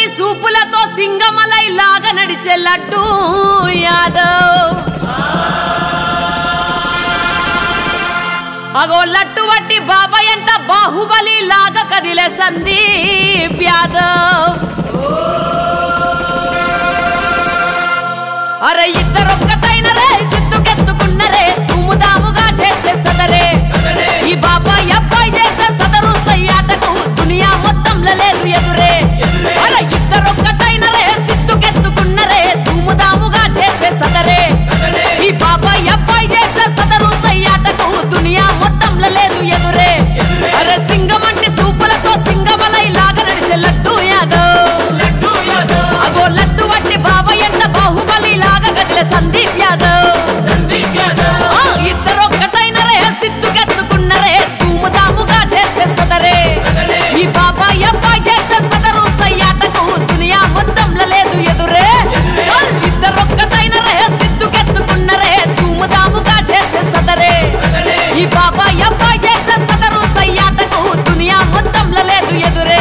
సూపులతో సింగమలై లాగా నడిచే లడ్డు యాదవ్ అగో లట్టు వట్టి బాబాయ్ అంట బాహుబలి లాగా కదిలే సందీప్ యాదవ్ అరే ఇద్దరొక్కటైన రే చిత్తుకెత్తుకున్నరే తుమ్ముదాముగా చేసే సదరే ఈ బాబాయ్ అబ్బాయి చేసే సదరు సయ్యాటకు దునియా మొత్తంలో లేదు ఎదురే అరే ఇద్దరొక్కటైన రే చిత్తుకెత్తుకున్నరే తుమ్ముదాముగా చేసే సదరే ఈ బాబాయ్ అబ్బాయి చేసే సదరు సయ్యాటకు దునియా మొత్తంలో లేదు ఎదురే అరే సింగమంటి సూపులతో సింగమలై లాగా నడిచే లడ్డు యాదవ్ అగో లడ్డు వట్టి బాబాయ్ అంట బాహుబలి లాగా కదిలే సందీప్ యాదవ్ ఆ, ఇద్దరొక్కటైన రే సిద్ధుకెత్తుకున్నరే ధూముదాముగా చేసే సదరే ఈ బాబాయ్ అబ్బాయి చేసే సదరు సయ్యాటకు దునియా మొత్తంలో లేదు ఎదురే చల్ ఇద్దరొక్కటైన రే సిద్ధుకెత్తుకున్నరే ధూముదాముగా చేసే సదరే ఈ బాబాయ్ అబ్బాయి చేసే సదరు సయ్యాటకు దునియా మొత్తంలో లేదు ఎదురే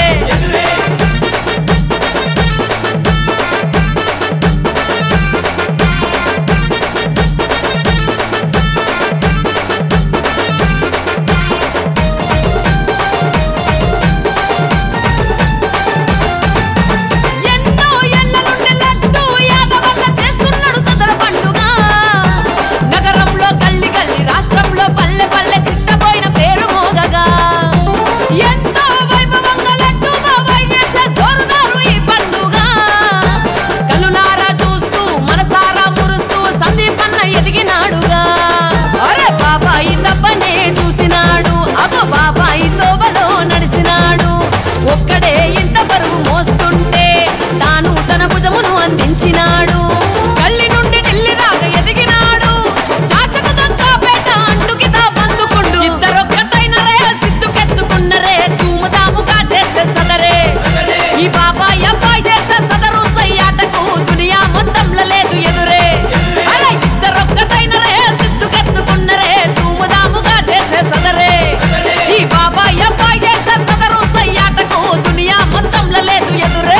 ఎన్నో ఏళ్ల నుండి లడ్డు యాదవన్న చేస్తున్నాడు సదర పండుగ నగరంలో గల్లి గల్లి రాష్ట్రంలో పల్లె పల్లె చిట్టపోయిన పేరు మోగగా ఎంతో వైభవంగా లడ్డు బాబాయ్ చేసే జోరుదారు ఈ పండుగ కనులారా చూస్తూ మనసారా మురుస్తూ సందీపన్న ఎదిగినాడుగా అరే బాబాయి తప్పనే చూసినాడు అగో బాబాయి తోవలో నడిసినాడు ఒక్కడే ఇంత బరువు మోస్తుంటే తాను తన భుజమును అందించినాడు గల్లి నుండి ఢిల్లీ దాకా ఎదిగినాడు చాచకు దక్కాపేట అంటుకితా బందుకుండు ఇద్దరొక్కటైన రే సిద్ధుకెత్తుకున్నరే తూముదాముగా చేసే సదరే ఈ బాబాయ్ అబ్బాయి చేసే సదరు సయ్యాటకు దునియా మొత్తంలో లేదు ఎదురే అరే ఇద్దరొక్కటైన రే సిద్ధుకెత్తుకున్నరే తూముదాముగా చేసే సదరే ఈ బాబాయ్ అబ్బాయి చేసే సదరు సయ్యాటకు దునియా మొత్తంలో లేదు ఎదురే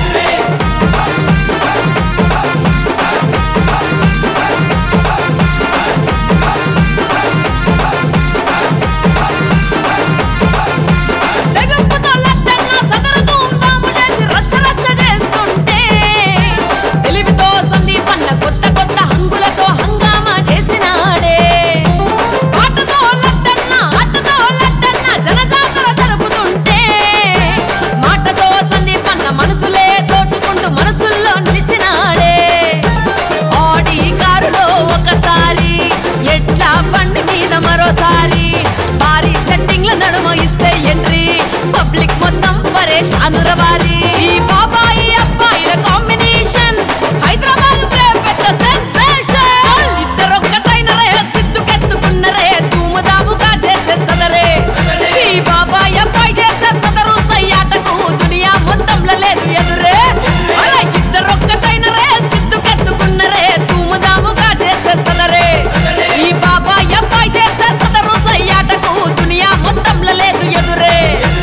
తెగప్పుతో లడ్డన్న సదరు ధూమ్ధాము చేసి రచ్చ రచ్చ చేస్తుంటే తెలివితో సందీపన్న కొత్త కొత్త హంగులతో హంగామా చేసినాడే ఆటతో లడ్డన్న ఆటతో లడ్డన్న జనజాతర జరుపుతుంటే మాటతో సందీపన్న మనసులే దోచుకుంటూ మనసుల్లో నిలిచినాడే ఆడి కారులో ఒకసారి ఎడ్ల బండి మీద మరోసారి భారీ సెట్టింగ్ల నడుమ ఇస్తే ఎంట్రీ పబ్లిక్ మొత్తం పరేషాను రవారి ఈ బాబాయి అబ్బాయిల కాంబినేషన్ హైదరాబాద్ పెద్ద సెన్సేషన్ ఇద్దరొక్కటైన రే సిద్ధుకెత్తుకున్నరే ధూముదాముగా చేసే సదరే ఈ బాబాయి అబ్బాయి చేసే సదరు సయ్యాటకు దునియా మొత్తంలో లేదు ఎదురే అలా ఇద్దరొక్కటైన రే సిద్ధుకెత్తుకున్నరే ధూముదాముగా చేసే సదరే ఈ బాబాయ్ అబ్బాయి చేసే సదరు సయ్యాటకు దునియా మొత్తంలో లేదు ఎదురే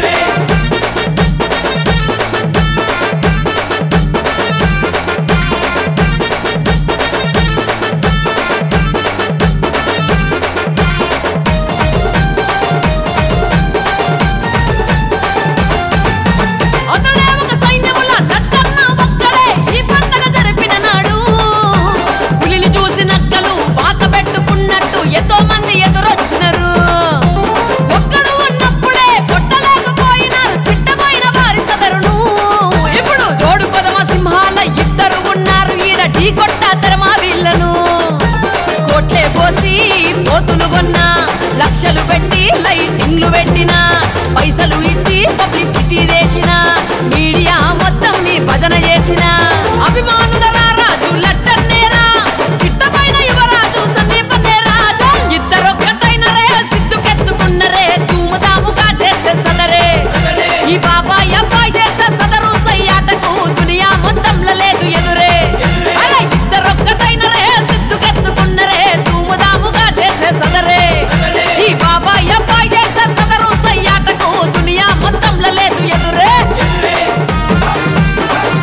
అతడే ఒక సైన్యముల లడ్డన్న ఒక్కడే ఈ పండగ జరిపిన నాడు పులిని చూసి నక్కలు వాత పెట్టుకున్నట్టు ఎంతో మంది ఎదురొచ్చినారు ఒక్కడు ఉన్నప్పుడే కొట్టలేకపోయినారు చిట్టపోయిన వారి సదరును ఇప్పుడు జోడు కొదమ సింహాల ఇద్దరు ఉన్నారు ఈడ ఢీ కొట్టాతరమా వీళ్ళను కోట్లే పోసి పోతులు కొన్నా లక్షలు పెట్టి లైటింగ్లు పెట్టినా పైసలు ఇచ్చి పబ్లిసిటీ చేసిన మీడియా మొత్తం నీ భజన చేసిన అభిమానుల రారాజు లట్టన్నేరా చిట్టపైన యువరాజు సందీపన్నే రాజా ఇద్దరొక్కటైన రే సిద్ధుకెత్తుకున్నరే ధూముదాముగా చేసే సదరే ఈ బాబాయ్ అబ్బాయి చేసే సదరు సయ్యాటకు దునియా మొత్తంలో లేదు ఎదురే అరే ఇద్దరొక్కటైన రే సిద్ధుకెత్తుకున్నరే ధూముదాముగా చేసే సదరే ఈ బాబాయ్ అబ్బాయి చేసే సదరు సయ్యాటకు దునియా మొత్తంలో లేదు ఎదురే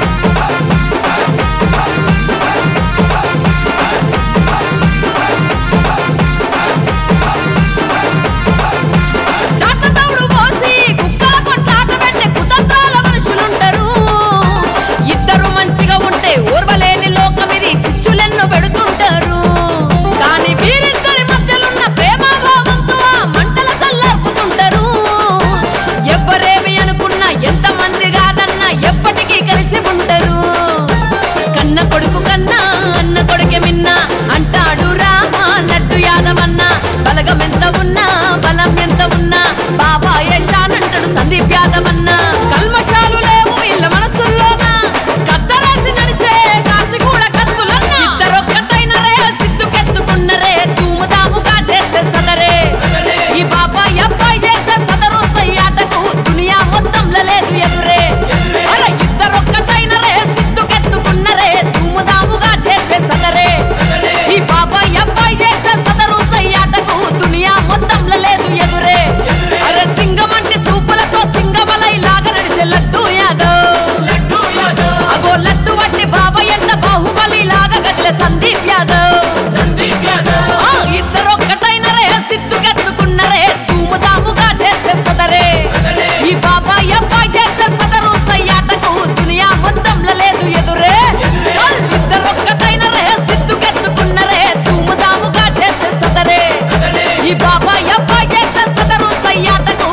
సయ్యాటకు